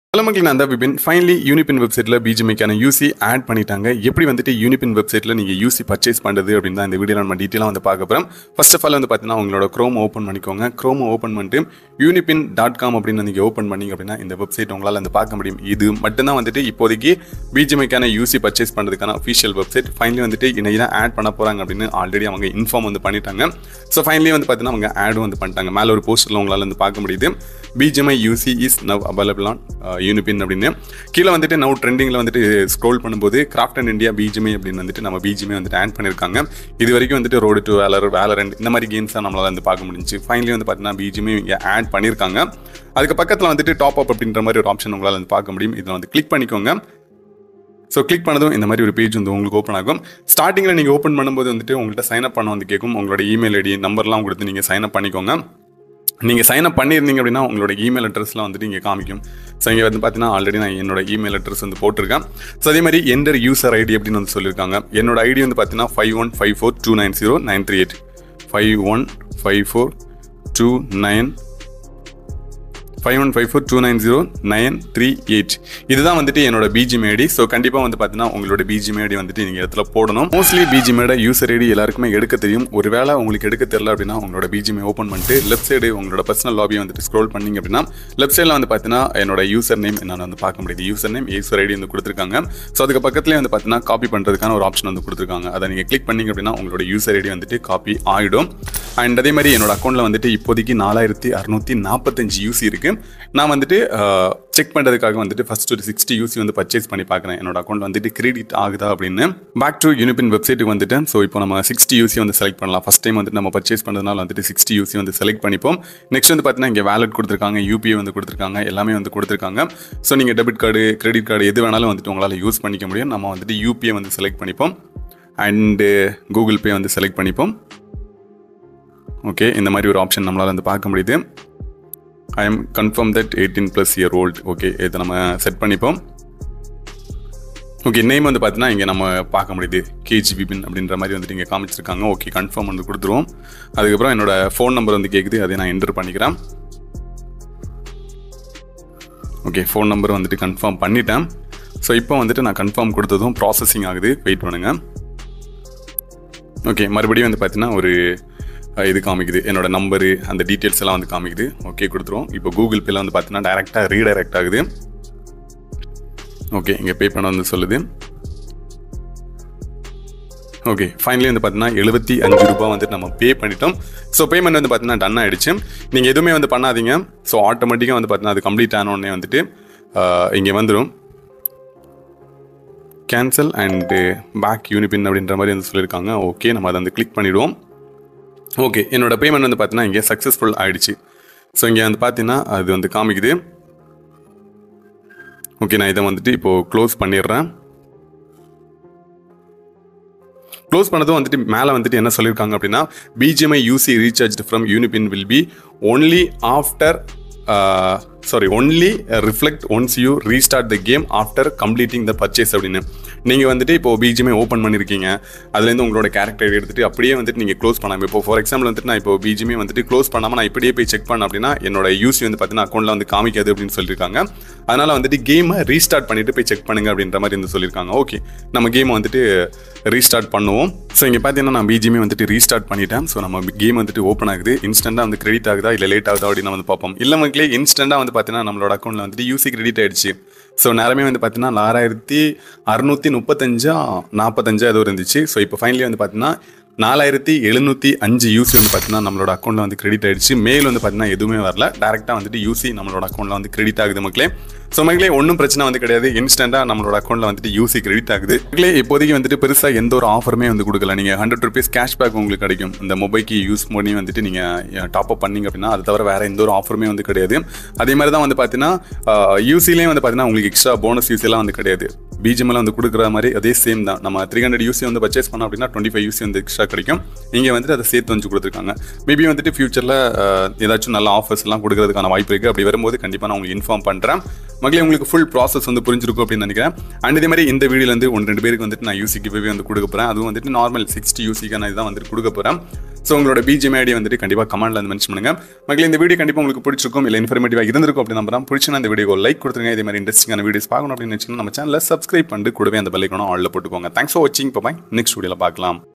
hello மக்கள் நான் தான் விபின் ஃபைனலி யூனிபின் வெப்சைட்டில் பிஜிமிக்கான யூசி ஆட் பண்ணிட்டாங்க எப்படி வந்துட்டு யூனிபின் வெப்சைட்டில் நீங்கள் யூசி பர்ச்சேஸ் பண்ணுறது அப்படின்னு தான் இந்த வீடியோ நம்ம டீட்டெயிலாக வந்து பார்க்க போகிறோம் ஃபர்ஸ்ட் ஆஃப் ஆல் வந்து பார்த்தீங்கன்னா உங்களோட க்ரோம் ஓப்பன் பண்ணிக்கோங்க க்ரோம் ஓப்பன் பண்ணிட்டு யூனிபின் டாட் காம் அப்படின்னு நீங்கள் ஓப்பன் பண்ணீங்க அப்படின்னா இந்த வெப்சைட் உங்களால் வந்து பார்க்க முடியும் இது மட்டும்தான் வந்துட்டு இப்போதைக்கு பிஜிமிக்கான யூசி பர்ச்சேஸ் பண்ணுறதுக்கான அஃபிஷியல் வெப்சைட் ஃபைனலி வந்துட்டு இன்னைக்கு தான் ஆட் பண்ண போகிறாங்க அப்படின்னு ஆல்ரெடி அவங்க இன்ஃபார்ம் வந்து பண்ணிட்டாங்க ஸோ ஃபைனலி வந்து பார்த்தீங்கன்னா அவங்க ஆடும் வந்து பண்ணிட்டாங்க மேலே ஒரு போஸ்டரில் உங்களால் வந்து பார்க்க முடியுது BGMI UC is now available on UniPin அப்படின்னு கீழே வந்துட்டு நவ் ட்ரெண்டிங்கில் வந்துட்டு ஸ்க்ரோல் பண்ணும்போது கிராஃப்ட் அண்ட் இந்தியா பிஜிஎம்ஐ அப்படின்னு வந்துட்டு நம்ம பிஜிஎம்ஐ வந்துட்டு ஆட் பண்ணியிருக்காங்க இது வரைக்கும் வந்துட்டு ரோடு டு வேலர் வேலரண்ட் இந்த மாதிரி கேம்ஸ் தான் நம்மளால் வந்து பார்க்க முடிஞ்சு ஃபைனலி வந்து பார்த்தீங்கன்னா பிஜிஎம்ஐ இங்கே ஆட் பண்ணியிருக்காங்க அதுக்கு பக்கத்தில் வந்துட்டு டாப் அப் அப்படின்ற மாதிரி ஒரு ஆப்ஷன் உங்களால் வந்து பார்க்க முடியும் இதில் வந்து கிளிக் பண்ணிக்கோங்க ஸோ கிளிக் பண்ணதும் இந்த மாதிரி ஒரு பேஜ் வந்து உங்களுக்கு ஓப்பன் ஆகும் ஸ்டார்டிங்கில் நீங்கள் ஓப்பன் பண்ணும்போது வந்துட்டு உங்கள்கிட்ட சைன் அப் பண்ண வந்து கேட்கும் உங்களோட இமெயில் ஐடி நம்பர்லாம் கொடுத்து நீங்கள் சைன் அப் பண்ணிக்கோங்க நீங்கள் சைன் அப் பண்ணியிருந்தீங்க அப்படின்னா உங்களோட இமெயில் அட்ரஸ்லாம் வந்துட்டு இங்கே காமிக்கும் ஸோ இங்கே வந்து பார்த்தீங்கன்னா ஆல்ரெடி நான் என்னோட இமெயில் அட்ரஸ் வந்து போட்டிருக்கேன் ஸோ அதே மாதிரி என்டர் யூசர் ஐடி அப்படின்னு வந்து சொல்லியிருக்காங்க என்னோட ஐடி வந்து பார்த்தீங்கன்னா five one five four two nine zero nine three eight five one five four two nine five one five four two nine zero nine three eight இதுதான் வந்துட்டு என்னோட பிஜிஎம் ஐடி ஸோ கண்டிப்பாக வந்து பார்த்தீங்கன்னா உங்களோட பிஜிஎம் ஐடி வந்துட்டு நீங்கள் இடத்துல போடணும் mostly BGM ID user ID எல்லாருக்குமே எடுக்க தெரியும் ஒருவேளை உங்களுக்கு எடுக்க தெரியல அப்படின்னா உங்களோட பிஜிஎம் ஓப்பன் பண்ணிட்டு லெஃப்ட் சைடு உங்களோட பர்சனல் லாபியை வந்துட்டு ஸ்க்ரோல் பண்ணீங்க அப்படின்னா லெஃப்ட் சைடில் வந்து பார்த்தீங்கன்னா என்னோட யூசர் நேம் என்னால் வந்து பார்க்க முடியுது யூசர் நேம் யூசர் ஐடி வந்து கொடுத்துருக்காங்க ஸோ அதுக்கு பக்கத்துலேயே வந்து பார்த்தீங்கன்னா காப்பி பண்ணுறதுக்கான ஒரு ஆப்ஷன் வந்து கொடுத்துருக்காங்க அதை நீங்கள் கிளிக் பண்ணீங்க அப்படின்னா உங்களோட யூசர் ஐடி வந்துட்டு காப்பி ஆகிடும் அண்ட் அதே மாதிரி என்னோட அக்கௌண்ட்டில் வந்துட்டு இப்போதைக்கு நாலாயிரத்தி அறுநூத்தி நாற்பத்தஞ்சு யூசி இருக்கு நான் வந்துட்டு செக் பண்ணுறதுக்காக வந்துட்டு ஃபர்ஸ்ட் ஒரு சிக்ஸ்டி யூசி வந்து பர்ச்சேஸ் பண்ணி பார்க்குறேன் என்னோட அக்கௌண்ட் வந்துட்டு கிரெடிட் ஆகுதா அப்படின்னு பேக் டு யூனிபின் வெப்சைட்டுக்கு வந்துட்டேன் ஸோ இப்போ நம்ம சிக்ஸ்டி யூசி வந்து செலக்ட் பண்ணலாம் ஃபஸ்ட் டைம் வந்துட்டு நம்ம பர்ச்சேஸ் பண்ணுறதுனால வந்துட்டு சிக்ஸ்டி யூசி வந்து செலக்ட் பண்ணிப்போம் நெக்ஸ்ட் வந்து பார்த்தீங்கன்னா இங்கே வேலட் கொடுத்துருக்காங்க யூபிஐ வந்து கொடுத்துருக்காங்க எல்லாமே வந்து கொடுத்துருக்காங்க ஸோ நீங்கள் டெபிட் கார்டு கிரெடிட் கார்டு எது வேணாலும் வந்துட்டு உங்களால் யூஸ் பண்ணிக்க முடியும் நம்ம வந்துட்டு யூபிஐ வந்து செலக்ட் பண்ணிப்போம் அண்டு கூகுள் பே வந்து செலக்ட் பண்ணிப்போம் ஓகே இந்த மாதிரி ஒரு ஆப்ஷன் நம்மளால் வந்து பார்க்க முடியுது I am confirm that eighteen plus year old okay இதை நம்ம செட் பண்ணிப்போம் ஓகே நேம் வந்து பார்த்தீங்கன்னா இங்கே நம்ம பார்க்க முடியுது கேஜிபி பின் அப்படின்ற மாதிரி வந்துட்டு இங்கே காமிச்சிருக்காங்க ஓகே கன்ஃபார்ம் வந்து கொடுத்துருவோம் அதுக்கப்புறம் என்னோட ஃபோன் நம்பர் வந்து கேட்குது அதை நான் என்டர் பண்ணிக்கிறேன் ஓகே ஃபோன் நம்பர் வந்துட்டு கன்ஃபார்ம் பண்ணிட்டேன் ஸோ இப்போ வந்துட்டு நான் கன்ஃபார்ம் கொடுத்ததும் ப்ராசஸிங் ஆகுது வெயிட் பண்ணுங்கள் ஓகே மறுபடியும் வந்து பார்த்தீங்கன்னா ஒரு இது காமிக்குது என்னோட நம்பரு அந்த டீட்டெயில்ஸ் எல்லாம் வந்து காமிக்குது ஓகே கொடுத்துருவோம் இப்போ கூகுள் பேல வந்து பார்த்தீங்கன்னா டேரெக்டாக ரீடைரக்ட் ஆகுது ஓகே இங்கே பே பண்ண வந்து சொல்லுது ஓகே ஃபைனலி வந்து பார்த்தீங்கன்னா எழுபத்தி அஞ்சு ரூபாய் வந்துட்டு நம்ம பே பண்ணிட்டோம் ஸோ பேமெண்ட் வந்து பார்த்தீங்கன்னா டன் ஆகிடுச்சு நீங்கள் எதுவுமே வந்து பண்ணாதீங்க ஸோ ஆட்டோமேட்டிக்காக வந்து பார்த்தீங்கன்னா அது கம்ப்ளீட் ஆனோடனே வந்துட்டு இங்கே வந்துடும் கேன்சல் அண்டு பேக் யூனிபின் அப்படின்ற மாதிரி வந்து சொல்லியிருக்காங்க ஓகே நம்ம அதை வந்து கிளிக் பண்ணிவிடுவோம் ஓகே என்னோட பேமெண்ட் வந்து பார்த்தீங்கன்னா இங்கே சக்ஸஸ்ஃபுல் ஆகிடுச்சு ஸோ இங்கே வந்து பார்த்தீங்கன்னா அது வந்து காமிக்குது ஓகே நான் இதை வந்துட்டு இப்போது க்ளோஸ் பண்ணிடுறேன் க்ளோஸ் பண்ணதும் வந்துட்டு மேலே வந்துட்டு என்ன சொல்லியிருக்காங்க அப்படின்னா BGMI UC recharge from UniPin will be only after sorry only reflect once you restart the game after completing the purchase அப்படின்னு நீங்கள் வந்துட்டு இப்போ பிஜிஎம்ஐ ஓப்பன் பண்ணியிருக்கீங்க அதுலேருந்து உங்களோட கேரக்டர் எடுத்துட்டு அப்படியே வந்துட்டு நீங்கள் க்ளோஸ் பண்ணாமல் இப்போ ஃபார் எக்ஸாம்பிள் வந்துட்டு நான் இப்போ பிஜிஎம்ஐ வந்துட்டு க்ளோஸ் பண்ணாமல் நான் இப்படியே போய் செக் பண்ண அப்படின்னா என்னோட யூசி வந்து பார்த்தீங்கன்னா அக்கௌண்ட்டில் வந்து காமிக்காது அப்படின்னு சொல்லியிருக்காங்க அதனால் வந்துட்டு கேமை ரீஸ்டார்ட் பண்ணிட்டு போய் செக் பண்ணுங்க அப்படின்ற மாதிரி வந்து சொல்லியிருக்காங்க ஓகே நம்ம கேமை வந்துட்டு ரீஸ்டார்ட் பண்ணுவோம் ஸோ இங்கே பார்த்தீங்கன்னா நான் பிஜிஎம்ஐ வந்துட்டு ரீஸ்டார்ட் பண்ணிட்டேன் ஸோ நம்ம கேம் வந்துட்டு ஓப்பன் ஆகுது இன்ஸ்டண்ட்டாக வந்து கிரெடிட் ஆகுதா இல்லை லேட் ஆகுதா அப்படின்னு வந்து பார்ப்போம் இல்லை மக்களே இன்ஸ்டண்ட்டாக வந்து பார்த்தீங்கன்னா நம்மளோட அக்கௌண்ட்டில் வந்துட்டு யூசி கிரெடிட் ஆயிடுச்சு ஸோ நேரமே வந்து பார்த்தீங்கன்னா நாலாயிரத்தி அறுநூற்றி முப்பத்தஞ்சா நாற்பத்தஞ்சா ஏதோ இருந்துச்சு ஸோ இப்போ ஃபைனலி வந்து பார்த்தீங்கன்னா நாலாயிரத்தி எழுநூற்றி அஞ்சு யூசி வந்து பார்த்தீங்கன்னா நம்மளோட அக்கௌண்ட்டில் வந்து கிரெடிட் ஆயிடுச்சு மெயில் வந்து பார்த்தீங்கன்னா எதுவுமே வரல டேரெக்டாக வந்துட்டு யூசி நம்மளோட அக்கௌண்ட்டில் வந்து கிரெடிட் ஆகுது மக்களே ஸோ மக்களே ஒன்றும் பிரச்சனை வந்து கிடையாது இன்ஸ்டண்ட்டாக நம்மளோட அக்கௌண்ட்டில் வந்துட்டு யூசி கிரெடிட் ஆகுது மக்களே இப்போதைக்கு வந்துட்டு பெருசாக எந்த ஒரு ஆஃபருமே வந்து கொடுக்கல நீங்கள் ஹண்ட்ரட் ருபீஸ் கேஷ்பேக் உங்களுக்கு கிடைக்கும் இந்த மொபைலுக்கு யூஸ் பண்ணி வந்துட்டு நீங்கள் டாப் அப் பண்ணீங்க அப்படின்னா அது தவிர வேறு எந்த ஒரு ஆஃபருமே வந்து கிடையாது அதே மாதிரி தான் வந்து பார்த்தீங்கன்னா யூசிலேயும் வந்து பார்த்தீங்கன்னா உங்களுக்கு எக்ஸ்ட்ரா போனஸ் யூசிலாம் வந்து கிடையாது பிஜிஎம்எல் வந்து கொடுக்குற மாதிரி அதே சேம் தான் நம்ம த்ரீ ஹண்ட்ரட் யூசி வந்து பர்ச்சேஸ் பண்ணோம் அப்படின்னா டுவெண்ட்டி ஃபைவ் யூசி வந்து எக்ஸ்ட்ரா கிடைக்கும் இங்கே வந்துட்டு அதை சேர்த்து வந்து கொடுத்துருக்காங்க மேபி வந்துட்டு ஃபியூச்சரில் ஏதாச்சும் நல்ல ஆஃபர்ஸ் எல்லாம் கொடுக்கறதுக்கான வாய்ப்பு இருக்குது அப்படி வரும்போது கண்டிப்பாக நான் உங்களுக்கு இன்ஃபார்ம் பண்ணுறேன் மகளே உங்களுக்கு ஃபுல் ப்ராசஸ் வந்து புரிஞ்சிருக்கும் அப்படின்னு நினைக்கிறேன் அண்ட் இதே மாதிரி இந்த வீடியோலேருந்து ஒன்று ரெண்டு பேருக்கு வந்துட்டு நான் யூசிக்கு போய் வந்து கொடுக்க போகிறேன் அதுவும் வந்துட்டு நார்மல் சிக்ஸ்டி யூசிக்கான இதுதான் வந்துட்டு கொடுக்க போகிறேன் ஸோ உங்களோட பிஜிஎம் ஐடி வந்துட்டு கண்டிப்பாக கமெண்ட்ல வந்து மென்ஷன் பண்ணுங்க மகளே இந்த வீடியோ கண்டிப்பாக உங்களுக்கு பிடிச்சிருக்கும் இல்லை இன்ஃபர்மேட்டிவாக இருந்திருக்கும் அப்படின்னு நம்புறேன் பிடிச்சினா இந்த வீடியோ லைக் கொடுத்துருங்க இதே மாதிரி இன்ட்ரெஸ்டிங்கான வீடியோஸ் பார்க்கணும் அப்படின்னு நினச்சிங்கன்னா நம்ம சேனலில் சப்ஸ்கிரைப் பண்ணிட்டு கூடவே அந்த பெல்லைக்கணும் ஆளில் போட்டுக்கோங்க தேங்க்ஸ் ஃபார் வாட்சிங் பாய் நெக்ஸ்ட் வீடியோவில் பார்க்கலாம்